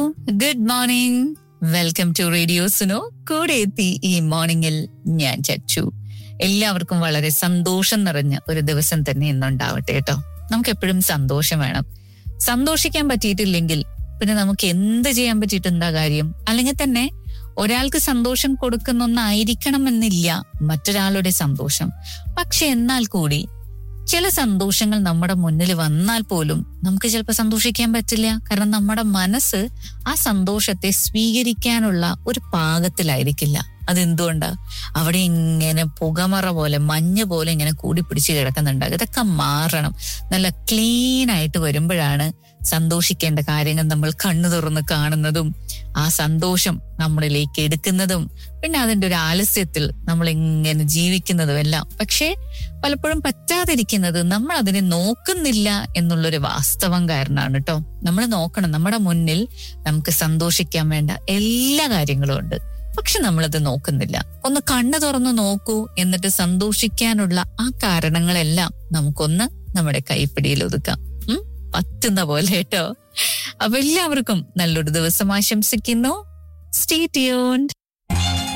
Good morning welcome to radio Suno കൂടെ എത്തി ഈ മോർണിംഗിൽ ഞാൻ ചച്ചു എല്ലാവർക്കും വളരെ സന്തോഷം നിറഞ്ഞ ഒരു ദിവസം തന്നെ ഇന്നുണ്ടാവട്ടെ കേട്ടോ നമുക്ക് എപ്പോഴും സന്തോഷം വേണം സന്തോഷിക്കാൻ പറ്റിയിട്ടില്ലെങ്കിൽ പിന്നെ നമുക്ക് എന്ത് ചെയ്യാൻ പറ്റിയിട്ട് എന്താ കാര്യം അല്ലെങ്കിൽ തന്നെ ഒരാൾക്ക് സന്തോഷം കൊടുക്കുന്നൊന്നായിരിക്കണമെന്നില്ല മറ്റൊരാളുടെ സന്തോഷം പക്ഷെ എന്നാൽ കൂടി ചില സന്തോഷങ്ങൾ നമ്മുടെ മുന്നിൽ വന്നാൽ പോലും നമുക്ക് ചിലപ്പോൾ സന്തോഷിക്കാൻ പറ്റില്ല കാരണം നമ്മുടെ മനസ്സ് ആ സന്തോഷത്തെ സ്വീകരിക്കാനുള്ള ഒരു പാകത്തിലായിരിക്കില്ല അതെന്തുകൊണ്ടാ അവിടെ ഇങ്ങനെ പുകമറ പോലെ മഞ്ഞ് പോലെ ഇങ്ങനെ കൂടി പിടിച്ച് കിടക്കുന്നുണ്ടാകും ഇതൊക്കെ മാറണം നല്ല ക്ലീൻ ആയിട്ട് വരുമ്പോഴാണ് സന്തോഷിക്കേണ്ട കാര്യങ്ങൾ നമ്മൾ കണ്ണു തുറന്ന് കാണുന്നതും ആ സന്തോഷം നമ്മളിലേക്ക് എടുക്കുന്നതും പിന്നെ അതിന്റെ ഒരു ആലസ്യത്തിൽ നമ്മൾ ഇങ്ങനെ ജീവിക്കുന്നതും എല്ലാം പക്ഷേ പലപ്പോഴും പറ്റാതിരിക്കുന്നത് നമ്മൾ അതിനെ നോക്കുന്നില്ല എന്നുള്ളൊരു വാസ്തവം കാരണമാണ് കേട്ടോ നമ്മൾ നോക്കണം നമ്മുടെ മുന്നിൽ നമുക്ക് സന്തോഷിക്കാൻ വേണ്ട എല്ലാ കാര്യങ്ങളും ഉണ്ട് പക്ഷെ നമ്മളത് നോക്കുന്നില്ല ഒന്ന് കണ്ണു തുറന്ന് നോക്കൂ എന്നിട്ട് സന്തോഷിക്കാനുള്ള ആ കാരണങ്ങളെല്ലാം നമുക്കൊന്ന് നമ്മുടെ കൈപ്പിടിയിൽ ഒതുക്കാം ഉം? പറ്റുന്ന പോലെ കേട്ടോ അപ്പൊ എല്ലാവർക്കും നല്ലൊരു ദിവസം ആശംസിക്കുന്നു സ്റ്റേ ട്യൂൺഡ്